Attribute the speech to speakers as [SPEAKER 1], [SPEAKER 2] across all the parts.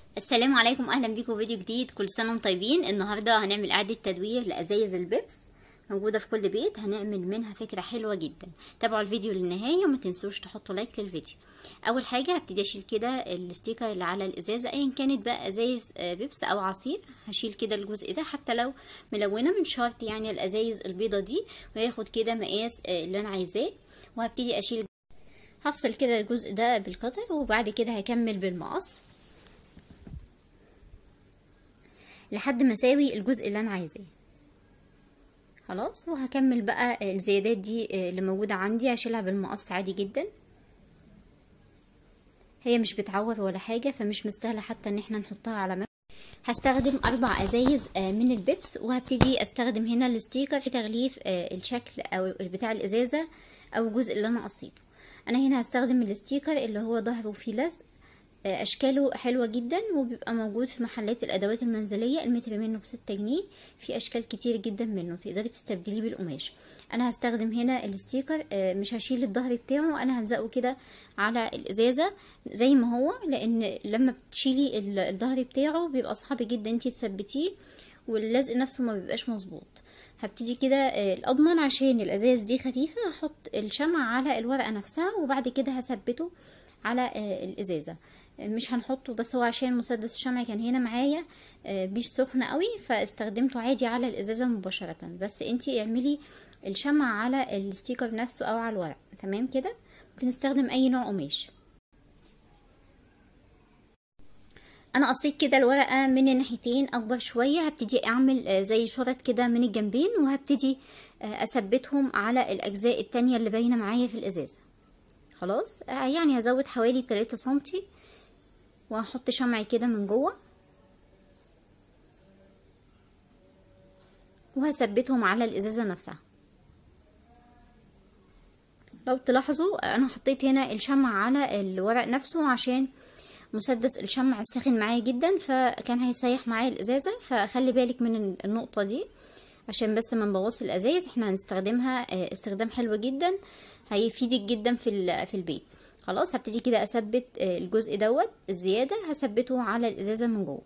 [SPEAKER 1] السلام عليكم اهلا بيكم فيديو جديد كل سنه وانتم طيبين النهارده هنعمل اعاده تدوير لازايز البيبس موجوده في كل بيت هنعمل منها فكره حلوه جدا تابعوا الفيديو للنهايه وما تنسوش تحطوا لايك للفيديو اول حاجه هبتدي اشيل كده الستيكر اللي على الازازه ايا كانت بقى ازايز بيبس او عصير هشيل كده الجزء ده حتى لو ملونه من شرط يعني الازايز البيضه دي وهاخد كده مقاس اللي انا عايزاه وهبتدي اشيل هفصل كده الجزء ده بالقطر وبعد كده هكمل بالمقص لحد ما اساوي الجزء اللي انا عايزاه خلاص وهكمل بقى الزيادات دي اللي موجوده عندي هشيلها بالمقص عادي جدا هي مش بتعور ولا حاجه فمش مستاهله حتى ان احنا نحطها على مكتب هستخدم اربع ازايز من البيبس وهبتدي استخدم هنا الستيكر في تغليف الشكل او بتاع الازازه او الجزء اللي انا قصيته انا هنا هستخدم الستيكر اللي هو ظهره فيه لزق اشكاله حلوه جدا وبيبقى موجود في محلات الادوات المنزليه المتر منه بستة جنيه في اشكال كتير جدا منه تقدري تستبدليه بالقماش انا هستخدم هنا الستيكر مش هشيل الظهر بتاعه انا هلزقه كده على الازازه زي ما هو لان لما بتشيلي الظهر بتاعه بيبقى صعب جدا انتي تثبتيه واللزق نفسه ما بيبقاش مظبوط هبتدي كده الاضمن عشان الازاز دي خفيفه هحط الشمع على الورقه نفسها وبعد كده هثبته على الازازه مش هنحطه بس هو عشان مسدس الشمع كان هنا معايا مش سخن قوي فاستخدمته عادي على الازازه مباشره بس انتي اعملي الشمع على الستيكر نفسه او على الورق تمام كده ممكن نستخدم اي نوع قماش انا قصيت كده الورقه من الناحيتين اكبر شويه هبتدي اعمل زي شرط كده من الجنبين وهبتدي اثبتهم على الاجزاء التانية اللي باينه معايا في الازازه خلاص يعني هزود حوالي 3 سنتي وهحط شمعي كده من جوه وهثبتهم على الازازه نفسها لو تلاحظوا انا حطيت هنا الشمع على الورق نفسه عشان مسدس الشمع سخن معايا جدا فكان هيسيح معايا الازازه فخلي بالك من النقطه دي عشان بس ما نبوظش الازايز احنا هنستخدمها استخدام حلو جدا هيفيدك جدا في في البيت خلاص هبتدي كده اثبت الجزء دوت الزياده هثبته على الازازه من جوه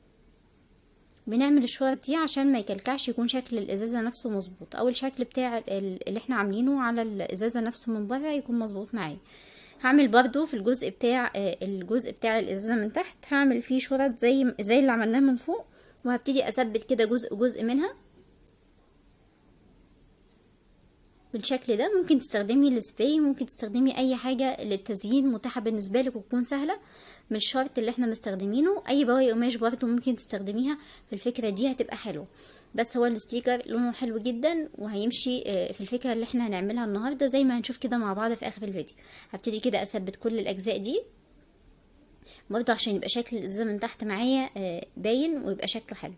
[SPEAKER 1] بنعمل الشرط دي عشان ما يكلكعش يكون شكل الازازه نفسه مظبوط او الشكل بتاع اللي احنا عاملينه على الازازه نفسه من بره يكون مظبوط معايا هعمل برضو في الجزء بتاع الجزء بتاع الازازه من تحت هعمل فيه شرط زي زي اللي عملناه من فوق وهبتدي اثبت كده جزء جزء منها بالشكل ده ممكن تستخدمي السبراي ممكن تستخدمي اي حاجة للتزيين متاحة بالنسبة لك وتكون سهلة مش شرط اللي احنا مستخدمينه اي بواقي قماش برضه ممكن تستخدميها في الفكرة دي هتبقى حلوة بس هو الستيكر لونه حلو جدا وهيمشي في الفكرة اللي احنا هنعملها النهاردة زي ما هنشوف كده مع بعض في اخر الفيديو هبتدي كده اثبت كل الاجزاء دي برضه عشان يبقى شكل الازازة من تحت معايا باين ويبقى شكله حلو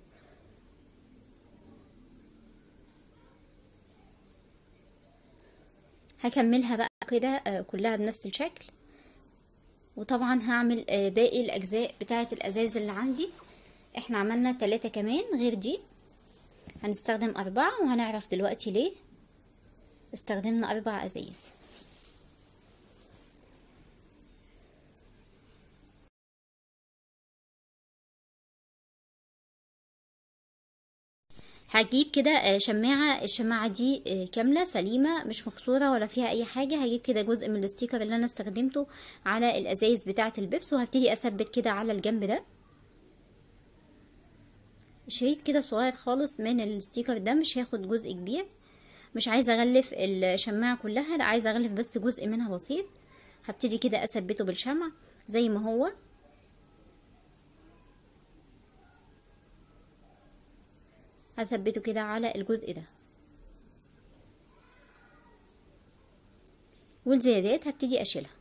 [SPEAKER 1] هكملها بقى كده كلها بنفس الشكل وطبعا هعمل باقي الاجزاء بتاعه الازاز اللي عندي احنا عملنا ثلاثة كمان غير دي هنستخدم اربعة وهنعرف دلوقتي ليه استخدمنا اربع ازايز هجيب كده شماعة الشماعة دي كاملة سليمة مش مكسورة ولا فيها اي حاجة هجيب كده جزء من الستيكر اللي انا استخدمته على الازايز بتاعة البيبس وهبتدي اثبت كده على الجنب ده شريط كده صغير خالص من الستيكر ده مش هاخد جزء كبير مش عايزة اغلف الشماعة كلها لا عايزة اغلف بس جزء منها بسيط هبتدي كده اثبته بالشمع زي ما هو هثبته كده على الجزء ده والزيادات هبتدي اشيلها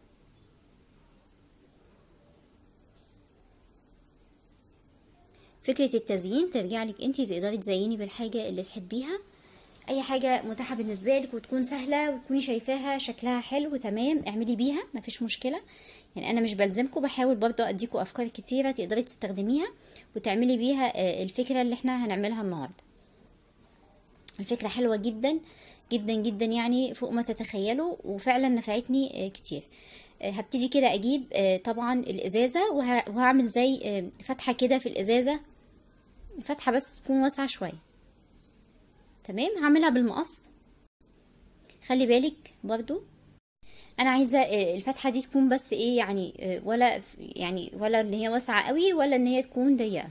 [SPEAKER 1] فكرة التزيين ترجع لك انتي تقدري تزيني بالحاجة اللي تحبيها اي حاجة متاحة بالنسبة لك وتكون سهلة وتكوني شايفاها شكلها حلو تمام اعملي بيها مفيش مشكلة يعني انا مش بلزمكم بحاول برضو اديكم افكار كتيرة تقدري تستخدميها وتعملي بيها الفكرة اللي احنا هنعملها النهاردة الفكرة حلوة جدا جدا جدا يعني فوق ما تتخيلوا وفعلا نفعتني كتير آه، هبتدي كده اجيب آه، طبعا الازازه وه- وهعمل زي آه، فتحه كده في الازازه فتحه بس تكون واسعه شويه تمام هعملها بالمقص خلي بالك برضو انا عايزه آه، الفتحه دي تكون بس ايه يعني آه، ولا يعني ولا ان هي واسعه قوي ولا ان هي تكون ضيقه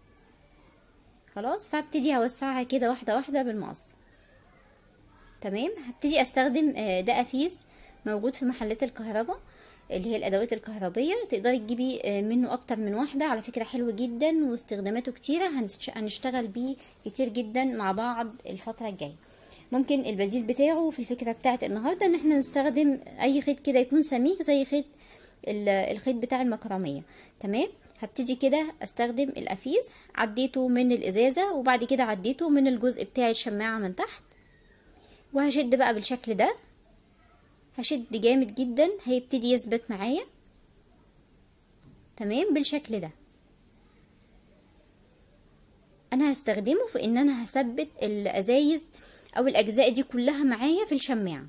[SPEAKER 1] خلاص فهبتدي اوسعها كده واحده واحده بالمقص تمام هبتدي استخدم آه، ده قفيز موجود في محلات الكهرباء اللي هي الادوات الكهربيه تقدري تجيبي آه، منه اكتر من واحده على فكره حلو جدا واستخداماته كتيره هنش- هنشتغل بيه كتير جدا مع بعض الفتره الجايه ممكن البديل بتاعه في الفكره بتاعت النهارده ان احنا نستخدم اي خيط كده يكون سميك زي خيط ال- الخيط بتاع المكرميه تمام هبتدي كده استخدم القفيز عديته من الازازه وبعد كده عديته من الجزء بتاع الشماعه من تحت وهشد بقى بالشكل ده هشد جامد جدا هيبتدي يثبت معايا تمام بالشكل ده انا هستخدمه في ان انا هثبت الازايز او الاجزاء دي كلها معايا في الشماعه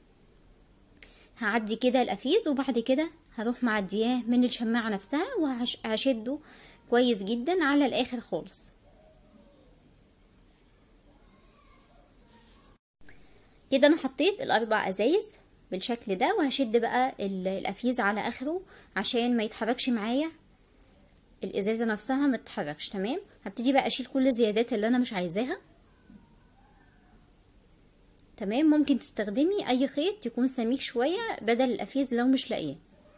[SPEAKER 1] هعدي كده القفيز وبعد كده هروح معدياه من الشماعه نفسها وهشده كويس جدا على الاخر خالص كده انا حطيت الاربع ازايز بالشكل ده وهشد بقى ال- القفيز على اخره عشان ما يتحركش معايا الازازه نفسها ما تتحركش تمام هبتدي بقى اشيل كل الزيادات اللي انا مش عايزاها تمام ممكن تستخدمي اي خيط يكون سميك شويه بدل القفيز لو مش لاقيه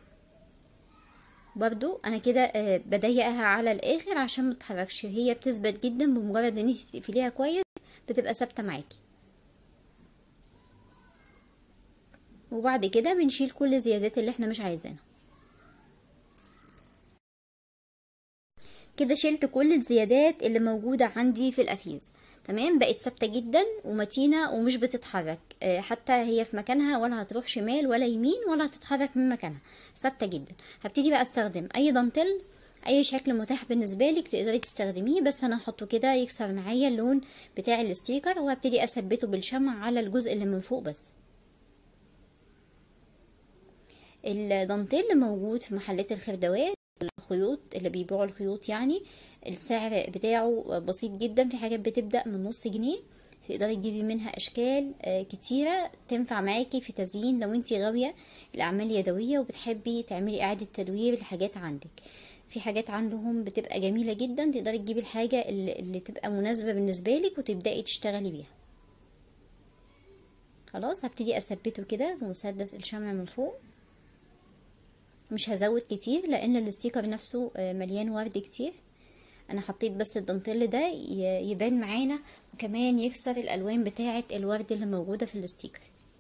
[SPEAKER 1] برضو انا كده آه، بضيقها على الاخر عشان ما تتحركش هي بتثبت جدا بمجرد ان انت تقفليها كويس بتبقى ثابته معاكي وبعد كده بنشيل كل الزيادات اللي احنا مش عايزينها كده شلت كل الزيادات اللي موجودة عندي في القفيز تمام بقت ثابتة جدا ومتينة ومش بتتحرك آه، حتى هي في مكانها ولا هتروح شمال ولا يمين ولا هتتحرك من مكانها ثابتة جدا هبتدي بقى استخدم اي دانتيل اي شكل متاح بالنسبة لك تقدري تستخدميه بس انا هحطه كده يكسر معايا اللون بتاع الستيكر وهبتدي اثبته بالشمع على الجزء اللي من فوق بس الدانتيل موجود في محلات الخردوات الخيوط اللي بيبيعوا الخيوط يعني السعر بتاعه بسيط جدا في حاجات بتبدأ من نص جنيه تقدري تجيبي منها اشكال آه، كتيرة تنفع معاكي في تزيين لو انتي غاوية الاعمال اليدوية وبتحبي تعملي اعادة تدوير لحاجات عندك في حاجات عندهم بتبقى جميلة جدا تقدري تجيبي الحاجة اللي, اللي تبقى مناسبة بالنسبة لك وتبدأي تشتغلي بيها خلاص هبتدي اثبته كده بمسدس الشمع من فوق مش هزود كتير لان الستيكر نفسه آه، مليان ورد كتير انا حطيت بس الدانتيل ده ي- يبان معانا وكمان يكسر الالوان بتاعه الورد اللي موجوده في الستيكر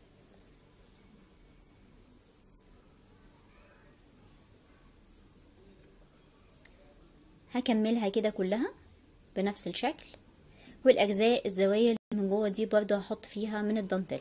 [SPEAKER 1] هكملها كده كلها بنفس الشكل والاجزاء الزوايا اللي من جوه دي برضه هحط فيها من الدانتيل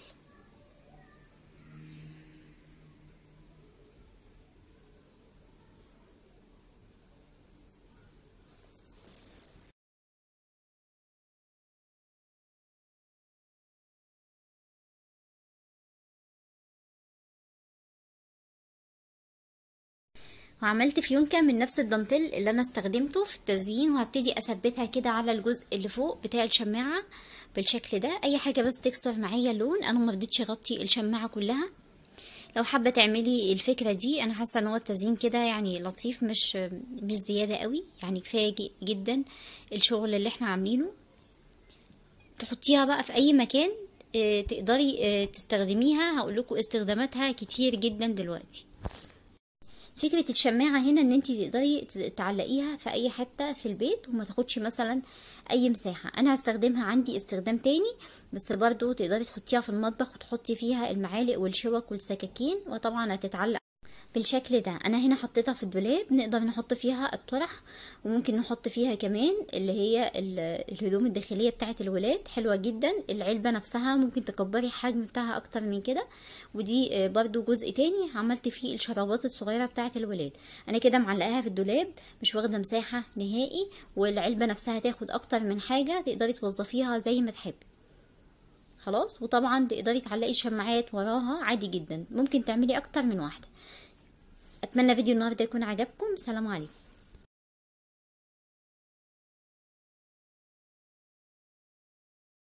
[SPEAKER 1] وعملت فيونكة من نفس الدانتيل اللي انا استخدمته في التزيين وهبتدي اثبتها كده على الجزء اللي فوق بتاع الشماعة بالشكل ده اي حاجة بس تكسر معايا اللون انا مرضتش اغطي الشماعة كلها لو حابة تعملي الفكرة دي انا حاسة ان هو التزيين كده يعني لطيف مش مش زيادة قوي يعني كفاية ج- جدا الشغل اللي احنا عاملينه تحطيها بقى في اي مكان آه، تقدري آه، تستخدميها هقول لكم استخداماتها كتير جدا دلوقتي فكرة الشماعة هنا ان انت تقدري ت- تعلقيها في اي حتة في البيت وما تاخدش مثلا اي مساحة انا هستخدمها عندي استخدام تاني بس برضو تقدري تحطيها في المطبخ وتحطي فيها المعالق والشوك والسكاكين وطبعا هتتعلق بالشكل ده انا هنا حطيتها في الدولاب نقدر نحط فيها الطرح وممكن نحط فيها كمان اللي هي ال- الهدوم الداخليه بتاعه الولاد حلوه جدا العلبه نفسها ممكن تكبري الحجم بتاعها اكتر من كده ودي آه، برضو جزء تاني عملت فيه الشرابات الصغيره بتاعه الولاد انا كده معلقاها في الدولاب مش واخده مساحه نهائي والعلبه نفسها تاخد اكتر من حاجه تقدري توظفيها زي ما تحبي خلاص وطبعا تقدري تعلقي الشماعات وراها عادي جدا ممكن تعملي اكتر من واحده اتمنى فيديو النهارده يكون عجبكم سلام عليكم